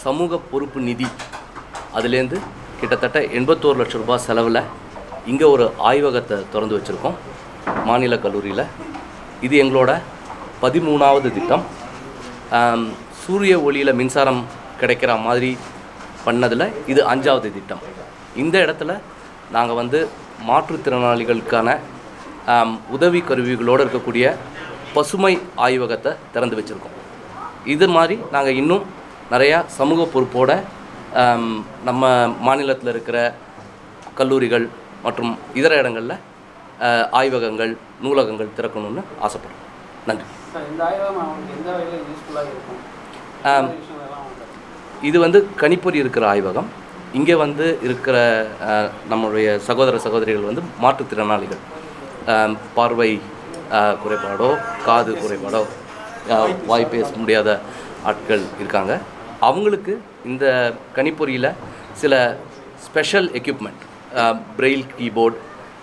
சமூக பொறுப்பு நிதி அதுலேருந்து கிட்டத்தட்ட எண்பத்தோரு லட்ச ரூபாய் செலவில் இங்கே ஒரு ஆய்வகத்தை திறந்து வச்சுருக்கோம் மாநில கல்லூரியில் இது எங்களோட பதிமூணாவது திட்டம் ஆம், சூரிய ஒளியில் மின்சாரம் கிடைக்கிற மாதிரி பண்ணதில் இது அஞ்சாவது திட்டம் இந்த இடத்துல நாங்கள் வந்து மாற்றுத்திறனாளிகளுக்கான ஆம், உதவி கருவிகளோடு இருக்கக்கூடிய பசுமை ஆய்வகத்தை திறந்து வச்சுருக்கோம் இது மாதிரி நாங்கள் இன்னும் நிறையா சமூக பொறுப்போட ஆம், நம்ம மாநிலத்தில் இருக்கிற கல்லூரிகள் மற்றும் இதர இடங்களில் ஆய்வகங்கள் நூலகங்கள் திறக்கணும்னு ஆசைப்படுறோம் நன்றி சார் இந்த ஆய்வகம் அவங்களுக்கு எந்த வகையில் யூஸ்ஃபுல்லாக இருக்கும் ஆம், விஷயங்கள்லாம் அவங்க இது வந்து கணிப்பொறி இருக்கிற ஆய்வகம் இங்கே வந்து இருக்கிற அஹ், நம்மளுடைய சகோதர சகோதரிகள் வந்து மாற்றுத்திறனாளிகள் அஹ், பார்வை அஹ், குறைபாடோ காது குறைபாடோ அஹ், வாய் பேச முடியாத ஆட்கள் இருக்காங்க அவங்களுக்கு இந்த கணிப்பொறியில் சில special equipment Braille keyboard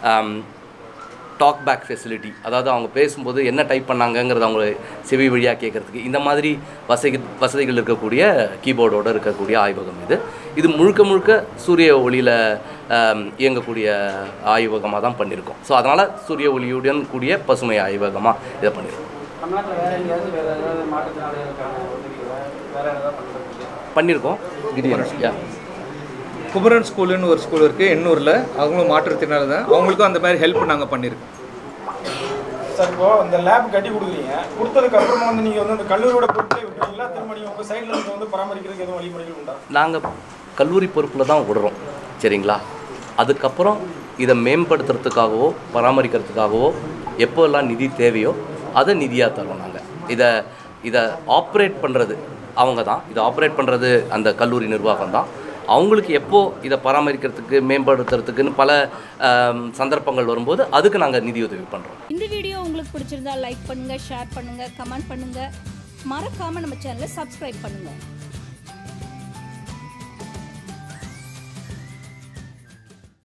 talk back facility அதாவது அவங்க பேசும்போது என்ன டைப் பண்ணாங்கங்கிறத அவங்க செவி வழியாக கேட்குறதுக்கு இந்த மாதிரி வசதி வசதிகள் இருக்கக்கூடிய கீபோர்டோடு இருக்கக்கூடிய ஆய்வகம் இது இது முழுக்க முழுக்க சூரிய ஒளியில் இயங்கக்கூடிய ஆய்வகமாக தான் பண்ணியிருக்கோம் ஸோ அதனால் சூரிய ஒளியுடன் கூடிய பசுமை ஆய்வகமாக இதை பண்ணியிருக்கோம் தமிழ்நாட்டில் வேறு எங்கேயாவது வேறு ஏதாவது மாற்றுத்திறனாளிகளுக்கான உதவிகளை வேறு ஏதாவது பண்ணுறதுக்கு பண்ணியிருக்கோம் யா குமரன் ஸ்கூலுன்னு ஒரு ஸ்கூல் இருக்குது எண்ணூரில் அவங்களும் மாற்றுத்திறனாளி தான் அவங்களுக்கும் அந்த மாதிரி ஹெல்ப் நாங்கள் பண்ணியிருக்கோம் சார் இப்போ இந்த லேப் கட்டி கொடுக்குறீங்க கொடுத்ததுக்கு அப்புறமா வந்து நீங்க வந்து அந்த கல்லூரியோட பொறுப்பிலே விட்டுறீங்களா திரும்ப நீங்க உங்க சைடுல இருந்து வந்து பராமரிக்கிறதுக்கு எதுவும் வழிமுறைகள் உண்டா நாங்கள் கல்லூரி பொறுப்பில் தான் விடுறோம் சரிங்களா அதுக்கப்புறம் இதை மேம்படுத்துறதுக்காகவோ பராமரிக்கிறதுக்காகவோ எப்போல்லாம் நிதி தேவையோ அதை நிதியாக தரோம் நாங்கள் இதை இதை ஆப்ரேட் பண்ணுறது அவங்க தான் இதை ஆப்ரேட் பண்ணுறது அந்த கல்லூரி நிர்வாகம் தான் அவங்களுக்கு எப்போ இதை பராமரிக்கிறதுக்கு மேம்படுத்துறதுக்குன்னு பல ஆம், சந்தர்ப்பங்கள் வரும்போது அதுக்கு நாங்கள் நிதியுதவி பண்ணுறோம் இந்த வீடியோ உங்களுக்கு பிடிச்சிருந்தா லைக் பண்ணுங்க ஷேர் பண்ணுங்க கமெண்ட் பண்ணுங்க மறக்காம நம்ம சேனலை சப்ஸ்கிரைப் பண்ணுங்க